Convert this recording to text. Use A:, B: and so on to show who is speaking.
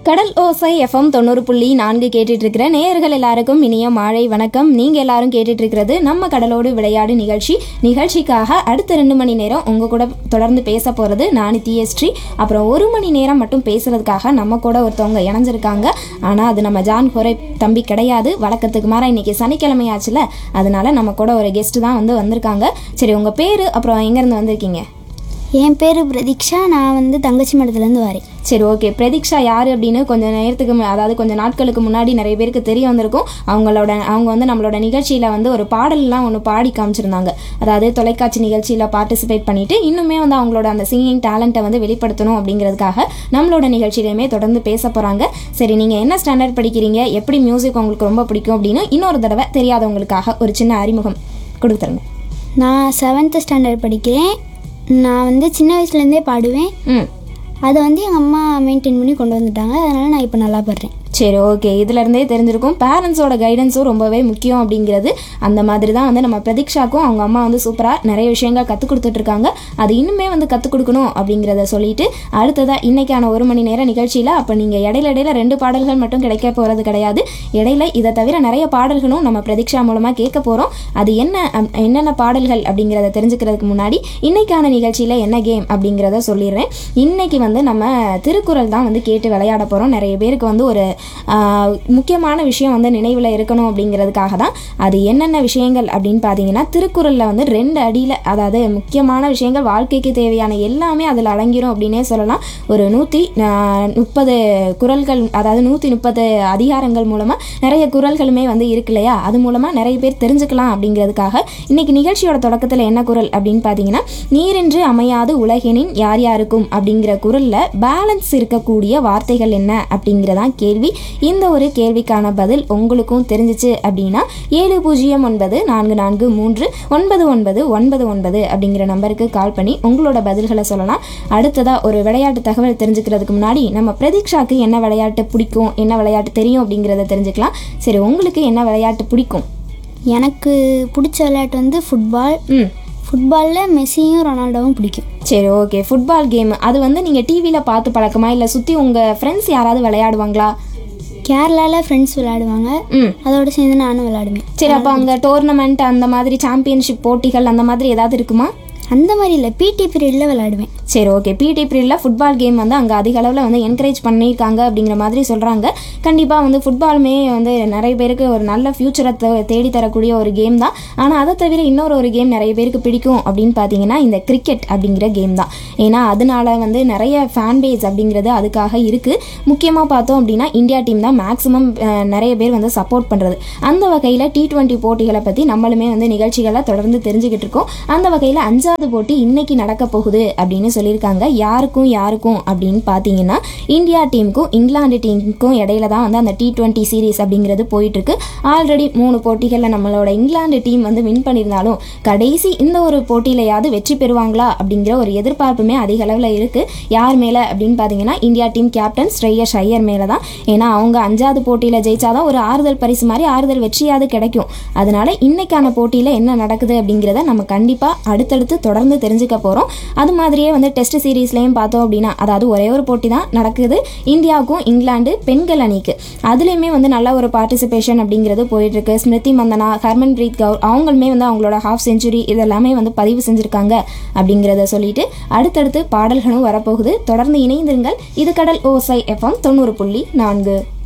A: கடல் ஓசை எஃப்எம் தொண்ணூறு புள்ளி நான்கு கேட்டுட்டு இருக்கிற நேயர்கள் எல்லாருக்கும் இனிய மாலை வணக்கம் நீங்க எல்லாரும் கேட்டுட்டு இருக்கிறது நம்ம கடலோடு விளையாடு நிகழ்ச்சி நிகழ்ச்சிக்காக அடுத்த ரெண்டு மணி நேரம் உங்க கூட தொடர்ந்து பேச போறது நான் தியஸ்ரீ அப்புறம் ஒரு மணி நேரம் மட்டும் பேசுறதுக்காக நம்ம கூட ஒருத்தவங்க இணைஞ்சிருக்காங்க ஆனா அது நம்ம ஜான் குறை தம்பி கிடையாது வழக்கத்துக்கு மாற இன்னைக்கு சனிக்கிழமை ஆச்சுல அதனால நம்ம கூட ஒரு கெஸ்ட் தான் வந்து வந்திருக்காங்க சரி உங்க பேரு அப்புறம் எங்க இருந்து வந்திருக்கீங்க
B: என் பேர் பிரதீக்ஷா நான் வந்து தங்கச்சி மடத்துலேருந்து வரேன்
A: சரி ஓகே பிரதீக்ஷா யார் அப்படின்னு கொஞ்சம் நேரத்துக்கு மு- அதாவது கொஞ்சம் நாட்களுக்கு முன்னாடி நிறைய பேருக்கு தெரிய வந்திருக்கும் அவங்களோட அவங்க வந்து நம்மளோட நிகழ்ச்சியில் வந்து ஒரு பாடல்லாம் ஒன்று பாடி காமிச்சிருந்தாங்க அதாவது தொலைக்காட்சி நிகழ்ச்சியில் பார்ட்டிசிபேட் பண்ணிட்டு இன்னுமே வந்து அவங்களோட அந்த சிங்கிங் டேலண்ட்டை வந்து வெளிப்படுத்தணும் அப்படிங்கிறதுக்காக நம்மளோட நிகழ்ச்சியிலையுமே தொடர்ந்து பேச போகிறாங்க சரி நீங்கள் என்ன ஸ்டாண்டர்ட் படிக்கிறீங்க எப்படி மியூசிக் உங்களுக்கு ரொம்ப பிடிக்கும் அப்படின்னு இன்னொரு தடவை தெரியாதவங்களுக்காக ஒரு சின்ன அறிமுகம் கொடுத்துருங்க
B: நான் செவன்த்து ஸ்டாண்டர்ட் படிக்கிறேன் நான் வந்து சின்ன வயசுலேருந்தே பாடுவேன்
A: ம்
B: அதை வந்து எங்கள் அம்மா மெயின்டைன் பண்ணி கொண்டு வந்துட்டாங்க அதனால் நான் இப்போ நல்லா பாடுறேன்
A: சரி ஓகே இதுலேருந்தே தெரிஞ்சிருக்கும் பேரண்ட்ஸோட கைடன்ஸும் ரொம்பவே முக்கியம் அப்படிங்கிறது அந்த மாதிரி தான் வந்து நம்ம பிரதீக்ஷாக்கும் அவங்க அம்மா வந்து சூப்பராக நிறைய விஷயங்கள் கற்றுக் கொடுத்துட்ருக்காங்க அது இன்னுமே வந்து கற்றுக் கொடுக்கணும் அப்படிங்கிறத சொல்லிட்டு அடுத்ததாக இன்னைக்கான ஒரு மணி நேர நிகழ்ச்சியில் அப்போ நீங்கள் இடையில இடையில ரெண்டு பாடல்கள் மட்டும் கிடைக்க போகிறது கிடையாது இடையில இதை தவிர நிறைய பாடல்களும் நம்ம பிரதீக்ஷா மூலமாக கேட்க போகிறோம் அது என்ன அப்- என்னென்ன பாடல்கள் அப்படிங்கிறத தெரிஞ்சுக்கிறதுக்கு முன்னாடி இன்னைக்கான நிகழ்ச்சியில் என்ன கேம் அப்படிங்கிறத சொல்லிடுறேன் இன்னைக்கு வந்து நம்ம திருக்குறள் தான் வந்து கேட்டு விளையாட போகிறோம் நிறைய பேருக்கு வந்து ஒரு ஆஹ், முக்கியமான விஷயம் வந்து நினைவில் இருக்கணும் அப்படிங்கிறதுக்காக தான் அது என்னென்ன விஷயங்கள் அப்படின்னு பார்த்தீங்கன்னா திருக்குறளில் வந்து ரெண்டு அடியில் அதாவது முக்கியமான விஷயங்கள் வாழ்க்கைக்கு தேவையான எல்லாமே அதில் அடங்கிரும் அப்படின்னே சொல்லலாம் ஒரு நூற்றி முப்பது குறள்கள் அதாவது நூற்றி முப்பது அதிகாரங்கள் மூலமாக நிறைய குறள்களுமே வந்து இருக்கு இல்லையா அது மூலமாக நிறைய பேர் தெரிஞ்சுக்கலாம் அப்படிங்கிறதுக்காக இன்னைக்கு நிகழ்ச்சியோட தொடக்கத்தில் என்ன குறள் அப்படின்னு பார்த்தீங்கன்னா நீரின்றி அமையாது உலகெனின் யார் யாருக்கும் அப்படிங்கிற குறளில் பேலன்ஸ் இருக்கக்கூடிய வார்த்தைகள் என்ன அப்படிங்கிறதான் கேள்வி இந்த ஒரு கேள்விக்கான பதில் உங்களுக்கும் தெரிஞ்சிச்சு அப்படின்னா ஏழு பூஜ்ஜியம் ஒன்பது நான்கு நான்கு மூன்று ஒன்பது ஒன்பது ஒன்பது ஒன்பது அப்படிங்கிற நம்பருக்கு கால் பண்ணி உங்களோட பதில்களை சொல்லலாம் அடுத்ததாக ஒரு விளையாட்டு தகவல் தெரிஞ்சுக்கிறதுக்கு முன்னாடி நம்ம பிரதீக்ஷாக்கு என்ன விளையாட்டு பிடிக்கும் என்ன விளையாட்டு தெரியும் அப்படிங்கிறத தெரிஞ்சுக்கலாம் சரி உங்களுக்கு என்ன விளையாட்டு பிடிக்கும்
B: எனக்கு பிடிச்ச விளையாட்டு வந்து ஃபுட்பால்
A: ம்
B: ஃபுட்பாலில் மெஸ்ஸியும் ரொனால்டோவும் பிடிக்கும்
A: சரி ஓகே ஃபுட்பால் கேம் அது வந்து நீங்கள் டிவியில் பார்த்து பழக்கமா இல்லை சுற்றி உங்கள் ஃப்ரெண்ட்ஸ் யாராவது விளையாடுவாங்களா
B: கேரளாவில் ஃப்ரெண்ட்ஸ் விளையாடுவாங்க
A: ம்
B: அதோட சேர்ந்து நானும் விளையாடுவேன்
A: சரி அப்போ அங்கே டோர்னமெண்ட் அந்த மாதிரி சாம்பியன்ஷிப் போட்டிகள் அந்த மாதிரி ஏதாவது இருக்குமா
B: அந்த மாதிரி இல்லை பிடி பீரியடில் விளையாடுவேன்
A: சரி ஓகே பிடி பீரியடில் ஃபுட்பால் கேம் வந்து அங்கே அதிக அளவில் வந்து என்கரேஜ் பண்ணியிருக்காங்க அப்படிங்கிற மாதிரி சொல்கிறாங்க கண்டிப்பாக வந்து ஃபுட்பாலுமே வந்து நிறைய பேருக்கு ஒரு நல்ல ஃப்யூச்சரை தேடி தரக்கூடிய ஒரு கேம் தான் ஆனால் அதை தவிர இன்னொரு ஒரு கேம் நிறைய பேருக்கு பிடிக்கும் அப்படின்னு பார்த்தீங்கன்னா இந்த கிரிக்கெட் அப்படிங்கிற கேம் தான் ஏன்னா அதனால வந்து நிறைய ஃபேன் பேஸ் அப்படிங்கிறது அதுக்காக இருக்குது முக்கியமாக பார்த்தோம் அப்படின்னா இந்தியா டீம் தான் மேக்ஸிமம் நிறைய பேர் வந்து சப்போர்ட் பண்ணுறது அந்த வகையில் டி டுவெண்ட்டி போட்டிகளை பற்றி நம்மளுமே வந்து நிகழ்ச்சிகளை தொடர்ந்து தெரிஞ்சுக்கிட்டு இருக்கோம் அந்த வகையில் அஞ்சாவது போட்டி இன்னைக்கு நடக்க போகுது அப்படின்னு சொல்லியிருக்காங்க யாருக்கும் யாருக்கும் அப்படின்னு பார்த்தீங்கன்னா இந்தியா டீமுக்கும் இங்கிலாந்து டீமுக்கும் இடையில தான் வந்து அந்த டி டுவெண்ட்டி சீரீஸ் அப்படிங்கிறது போயிட்டு இருக்கு ஆல்ரெடி மூணு போட்டிகளில் நம்மளோட இங்கிலாந்து டீம் வந்து வின் பண்ணியிருந்தாலும் கடைசி இந்த ஒரு போட்டியிலையாவது வெற்றி பெறுவாங்களா அப்படிங்கிற ஒரு எதிர்பார்ப்புமே அதிக அளவில் இருக்கு யார் மேலே அப்படின்னு பார்த்தீங்கன்னா India team captain Shreyas Iyer மேலே தான் ஏன்னா அவங்க அஞ்சாவது போட்டியில் ஜெயிச்சாதான் ஒரு ஆறுதல் பரிசு மாதிரி ஆறுதல் வெற்றியாவது கிடைக்கும் அதனால இன்னைக்கான போட்டியில் என்ன நடக்குது அப்படிங்கிறத நம்ம கண்டிப்பாக அடுத்தடுத்து தொடர்ந்து தெரிஞ்சுக்க போகிறோம் அது மாதிரியே வந்து டெஸ்ட் சீரீஸ்லேயும் பார்த்தோம் அப்படின்னா அதாவது ஒரே ஒரு போட்டி தான் நடக்குது இந்தியாவுக்கும் இங்கிலாந்து பெண்கள் அணிக்கு அதுலேயுமே வந்து நல்ல ஒரு பார்ட்டிசிபேஷன் அப்படிங்கிறது போயிட்டு இருக்கு ஸ்மிருதி மந்தனா ஹர்மன் பிரீத் கவுர் அவங்களுமே வந்து அவங்களோட ஹாஃப் செஞ்சுரி இதெல்லாமே வந்து பதிவு செஞ்சுருக்காங்க அப்படிங்கிறத சொல்லிட்டு அடுத்தடுத்து பாடல்களும் வரப்போகுது தொடர்ந்து இணைந்திருங்கள் இது கடல் ஓசை எஃப்எம் தொண்ணூறு புள்ளி நான்கு